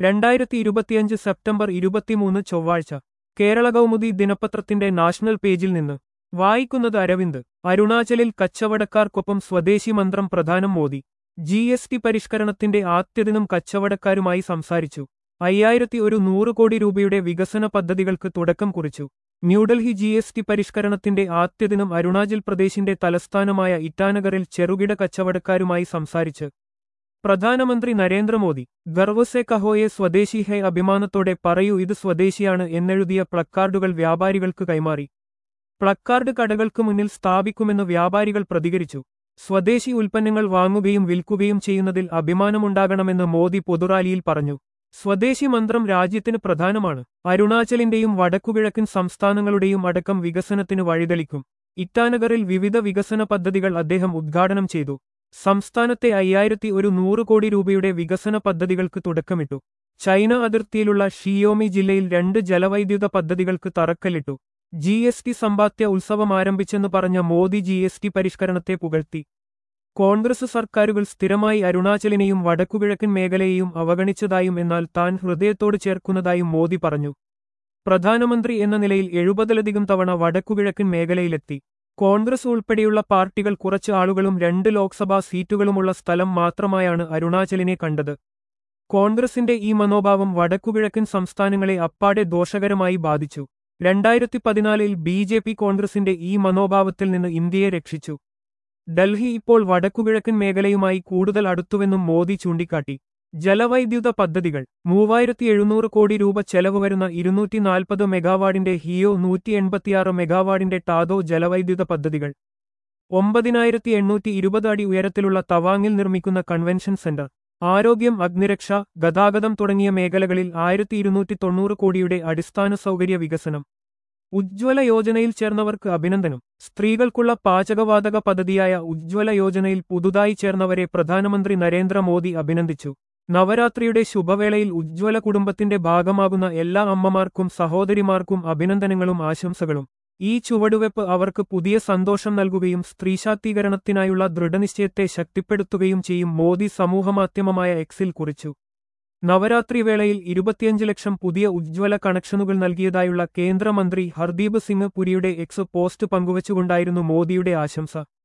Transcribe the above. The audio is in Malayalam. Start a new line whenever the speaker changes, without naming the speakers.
രണ്ടായിരത്തി ഇരുപത്തിയഞ്ച് സെപ്റ്റംബർ ഇരുപത്തിമൂന്ന് ചൊവ്വാഴ്ച കേരള കൗമുദി ദിനപത്രത്തിന്റെ നാഷണൽ പേജിൽ നിന്ന് വായിക്കുന്നത് അരവിന്ദ് അരുണാചലിൽ കച്ചവടക്കാർക്കൊപ്പം സ്വദേശി മന്ത്രം പ്രധാനം മോദി ജി എസ് ടി പരിഷ്കരണത്തിന്റെ ആദ്യദിനം കച്ചവടക്കാരുമായി സംസാരിച്ചു അയ്യായിരത്തി ഒരു നൂറ് കോടി രൂപയുടെ വികസന പദ്ധതികൾക്ക് തുടക്കം കുറിച്ചു ന്യൂഡൽഹി ജി എസ് ടി പരിഷ്കരണത്തിന്റെ ആദ്യദിനം അരുണാചൽ പ്രദേശിന്റെ തലസ്ഥാനമായ ഇറ്റാനഗറിൽ ചെറുകിട കച്ചവടക്കാരുമായി സംസാരിച്ച് പ്രധാനമന്ത്രി നരേന്ദ്രമോദി ഗർവസെ കഹോയെ സ്വദേശി ഹെ അഭിമാനത്തോടെ പറയൂ ഇത് സ്വദേശിയാണ് എന്നെഴുതിയ പ്ലക്കാർഡുകൾ വ്യാപാരികൾക്ക് കൈമാറി പ്ലക്കാർഡ് കടകൾക്ക് മുന്നിൽ സ്ഥാപിക്കുമെന്ന് വ്യാപാരികൾ പ്രതികരിച്ചു സ്വദേശി ഉൽപ്പന്നങ്ങൾ വാങ്ങുകയും വിൽക്കുകയും ചെയ്യുന്നതിൽ അഭിമാനമുണ്ടാകണമെന്ന് മോദി പൊതുറാലിയിൽ പറഞ്ഞു സ്വദേശി മന്ത്രം രാജ്യത്തിന് പ്രധാനമാണ് അരുണാചലിന്റെയും വടക്കുകിഴക്കൻ സംസ്ഥാനങ്ങളുടെയും അടക്കം വികസനത്തിന് വഴിതെളിക്കും ഇറ്റാനഗറിൽ വിവിധ വികസന പദ്ധതികൾ അദ്ദേഹം ഉദ്ഘാടനം ചെയ്തു സംസ്ഥാനത്തെ അയ്യായിരത്തി ഒരു നൂറ് കോടി രൂപയുടെ വികസന പദ്ധതികൾക്ക് തുടക്കമിട്ടു ചൈന അതിർത്തിയിലുള്ള ഷിയോമി ജില്ലയിൽ രണ്ട് ജലവൈദ്യുത പദ്ധതികൾക്ക് തറക്കല്ലിട്ടു ജി എസ് ടി സമ്പാദ്യ ഉത്സവം ആരംഭിച്ചെന്ന് പറഞ്ഞ മോദി ജി എസ് ടി പരിഷ്കരണത്തെ പുകഴ്ത്തി കോൺഗ്രസ് സർക്കാരുകൾ സ്ഥിരമായി അരുണാചലിനെയും വടക്കുകിഴക്കൻ മേഖലയെയും അവഗണിച്ചതായും എന്നാൽ താൻ ഹൃദയത്തോട് ചേർക്കുന്നതായും മോദി പറഞ്ഞു പ്രധാനമന്ത്രി എന്ന നിലയിൽ എഴുപതിലധികം തവണ വടക്കുകിഴക്കൻ മേഖലയിലെത്തി കോൺഗ്രസ് ഉൾപ്പെടെയുള്ള പാർട്ടികൾ കുറച്ച് ആളുകളും രണ്ട് ലോക്സഭാ സീറ്റുകളുമുള്ള സ്ഥലം മാത്രമായാണ് അരുണാചലിനെ കണ്ടത് കോൺഗ്രസിന്റെ ഈ മനോഭാവം വടക്കുകിഴക്കൻ സംസ്ഥാനങ്ങളെ അപ്പാടെ ദോഷകരമായി ബാധിച്ചു രണ്ടായിരത്തി പതിനാലിൽ ബി ജെ പി കോൺഗ്രസിന്റെ ഈ മനോഭാവത്തിൽ നിന്ന് ഇന്ത്യയെ രക്ഷിച്ചു ഡൽഹി ഇപ്പോൾ വടക്കുകിഴക്കൻ മേഖലയുമായി കൂടുതൽ അടുത്തുവെന്നും മോദി ചൂണ്ടിക്കാട്ടി ജലവൈദ്യുത പദ്ധതികൾ മൂവായിരത്തി എഴുന്നൂറ് കോടി രൂപ ചെലവ് വരുന്ന ഇരുന്നൂറ്റി നാൽപ്പത് മെഗാവാർഡിന്റെ ഹിയോ നൂറ്റി എൺപത്തിയാറ് മെഗാവാർഡിന്റെ ടാദോ ജലവൈദ്യുത പദ്ധതികൾ ഒമ്പതിനായിരത്തി എണ്ണൂറ്റി ഇരുപത് അടി ഉയരത്തിലുള്ള തവാങ്ങിൽ നിർമ്മിക്കുന്ന കൺവെൻഷൻ സെന്റർ ആരോഗ്യം അഗ്നിരക്ഷ ഗതാഗതം തുടങ്ങിയ മേഖലകളിൽ ആയിരത്തി ഇരുന്നൂറ്റി തൊണ്ണൂറ് കോടിയുടെ അടിസ്ഥാന സൗകര്യ വികസനം ഉജ്ജ്വല യോജനയിൽ ചേർന്നവർക്ക് അഭിനന്ദനം സ്ത്രീകൾക്കുള്ള പാചകവാതക പദ്ധതിയായ ഉജ്ജ്വല യോജനയിൽ പുതുതായി ചേർന്നവരെ പ്രധാനമന്ത്രി നരേന്ദ്രമോദി അഭിനന്ദിച്ചു നവരാത്രിയുടെ ശുഭവേളയിൽ ഉജ്ജ്വല കുടുംബത്തിന്റെ ഭാഗമാകുന്ന എല്ലാ അമ്മമാർക്കും സഹോദരിമാർക്കും അഭിനന്ദനങ്ങളും ആശംസകളും ഈ ചുവടുവെപ്പ് അവർക്ക് പുതിയ സന്തോഷം നൽകുകയും സ്ത്രീശാക്തീകരണത്തിനായുള്ള ദൃഢനിശ്ചയത്തെ ശക്തിപ്പെടുത്തുകയും ചെയ്യും മോദി സമൂഹമാധ്യമമായ എക്സിൽ കുറിച്ചു നവരാത്രി വേളയിൽ ഇരുപത്തിയഞ്ച് ലക്ഷം പുതിയ ഉജ്ജ്വല കണക്ഷനുകൾ നൽകിയതായുള്ള കേന്ദ്രമന്ത്രി ഹർദീപ് സിംഗ് പുരിയുടെ എക്സ് പോസ്റ്റ് പങ്കുവച്ചുകൊണ്ടായിരുന്നു മോദിയുടെ ആശംസ